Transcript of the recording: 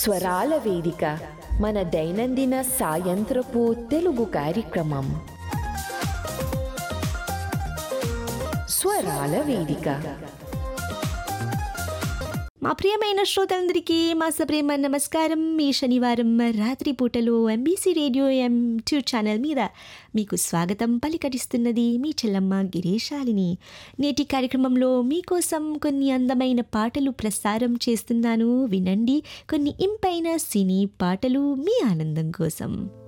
స్వరాల వేదిక మన దైనందిన సాయంత్రపు తెలుగు కార్యక్రమం స్వరాల వేదిక మా ప్రియమైన శ్రోతలందరికీ మా సప్రేమ నమస్కారం ఈ శనివారం రాత్రి పూటలో MBC radio M two channel మీద మీకు స్వాగతం పలికటిస్తున్నది మీ చెల్లమ్మ గిరీశాలిని నేటి కార్యక్రమంలో మీకోసం కొన్ని అందమైన పాటలు ప్రసారం చేస్తున్నాను వినండి కొన్ని ఇంపైన సినీ పాటలు మీ ఆనందం కోసం